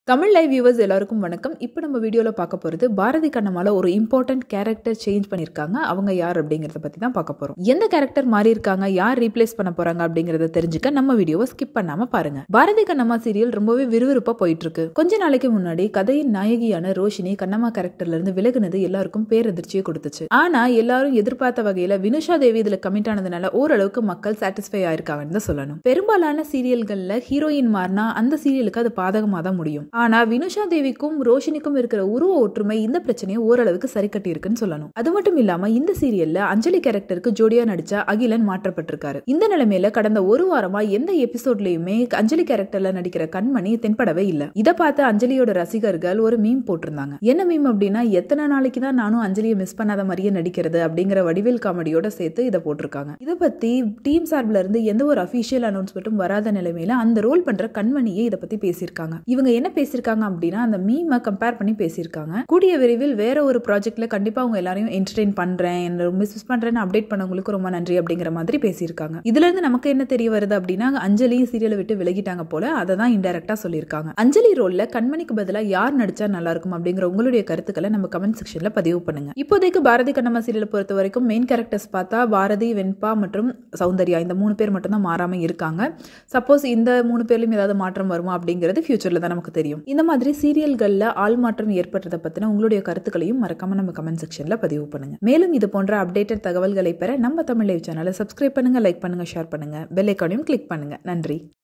Tamil live viewers எல்லாருக்கும் வணக்கம் இப்போ நம்ம வீடியோவில் பார்க்க போகிறது பாரதி கண்ணம்மால ஒரு இம்பார்ட்டன்ட் கேரக்டர் சேஞ்ச் பண்ணியிருக்காங்க அவங்க யார் அப்படிங்கிறத பற்றி தான் பார்க்க போகிறோம் எந்த கேரக்டர் மாறி இருக்காங்க யார் ரீப்ளேஸ் பண்ண போகிறாங்க அப்படிங்கிறத தெரிஞ்சுக்க நம்ம வீடியோவை ஸ்கிப் பண்ணாமல் பாருங்க பாரதி கண்ணம்மா சீரியல் ரொம்பவே விறுவிறுப்பாக போயிட்டு இருக்கு கொஞ்ச நாளைக்கு முன்னாடி கதையின் நாயகியான ரோஷினி கண்ணம்மா கேரக்டர்ல இருந்து விலகுனது எல்லாருக்கும் பேரதிர்ச்சியை கொடுத்துச்சு ஆனா எல்லாரும் எதிர்பார்த்த வகையில வினுஷா தேவி இதுல கமிட் ஆனதுனால ஓரளவுக்கு மக்கள் சாட்டிஸ்ஃபை ஆயிருக்காங்கன்னு தான் சொல்லணும் பெரும்பாலான சீரியல்கள்ல ஹீரோயின் மாறினா அந்த சீரியலுக்கு அது பாதகமாக தான் முடியும் ஆனா வினுஷா தேவிக்கும் ரோஷினிக்கும் இருக்கிற உருவ ஒற்றுமை இந்த பிரச்சனையை ஓரளவுக்கு சரி கட்டி இருக்குன்னு சொல்லணும் அது மட்டும் இல்லாம இந்த சீரியல்ல அஞ்சலி கேரக்டருக்கு ஜோடியா நடிச்ச அகிலன் மாற்றப்பட்டிருக்காரு இந்த நிலைமையில கடந்த ஒரு வாரமா எந்த எபிசோட்லயுமே அஞ்சலி கேரக்டர்ல நடிக்கிற கண்மணி தென்படவே இல்ல இதை பார்த்து அஞ்சலியோட ரசிகர்கள் ஒரு மீம் போட்டிருந்தாங்க என்ன மீம் அப்படின்னா எத்தனை நாளைக்கு தான் நானும் அஞ்சலியை மிஸ் பண்ணாத மாதிரியே நடிக்கிறது அப்படிங்கிற வடிவேல் காமெடியோட சேர்த்து இதை போட்டிருக்காங்க இதை பத்தி டீம் சார்பில் இருந்து எந்த ஒரு அபிஷியல் அனௌன்ஸ்மெண்ட்டும் வராத நிலைமையில அந்த ரோல் பண்ற கண்மணியே இதை பத்தி பேசியிருக்காங்க இவங்க என்ன பேசியிருக்காங்க அப்படின்னா அந்த மீமை கம்பேர் பண்ணி பேசியிருக்காங்க கூடிய விரைவில் வேற ஒரு ப்ராஜெக்ட்ல கண்டிப்பா அவங்க எல்லாரையும் என்டர்டெயின் பண்றேன் என்ன மிஸ் பண்றேன்னு அப்டேட் பண்ணவங்களுக்கு ரொம்ப நன்றி அப்படிங்கிற மாதிரி பேசியிருக்காங்க இதுல இருந்து நமக்கு என்ன தெரிய வருது அப்படின்னா அஞ்சலி சீரியலை விட்டு விலகிட்டாங்க போல அதை தான் இன்டெரக்டா சொல்லியிருக்காங்க அஞ்சலி ரோல்ல கண்மணிக்கு பதிலா யார் நடிச்சா நல்லா இருக்கும் அப்படிங்கிற உங்களுடைய கருத்துக்களை நம்ம கமெண்ட் செக்ஷன்ல பதிவு பண்ணுங்க இப்போதைக்கு பாரதி கண்ணம்மா சீரியலை பொறுத்த வரைக்கும் மெயின் கேரக்டர்ஸ் பார்த்தா பாரதி வெண்பா மற்றும் சௌந்தர்யா இந்த மூணு பேர் மட்டும் தான் மாறாம இருக்காங்க சப்போஸ் இந்த மூணு பேர்லயும் ஏதாவது மாற்றம் வருமா அப்படிங்கிறது ஃபியூச்சர்ல தான் நமக்கு தெரியும் இந்த மாதிரி சீரியல்களில் ஆள் மாற்றம் ஏற்பட்டதை பற்றின உங்களுடைய கருத்துக்களையும் மறக்காம நம்ம கமெண்ட் செக்ஷனில் பதிவு பண்ணுங்க மேலும் இது போன்ற அப்டேட்டட் தகவல்களை பெற நம்ம தமிழ் லைவ் சேனலை சப்ஸ்கிரைப் பண்ணுங்க லைக் பண்ணுங்க ஷேர் பண்ணுங்க பெல் ஐக்கானையும் கிளிக் பண்ணுங்க நன்றி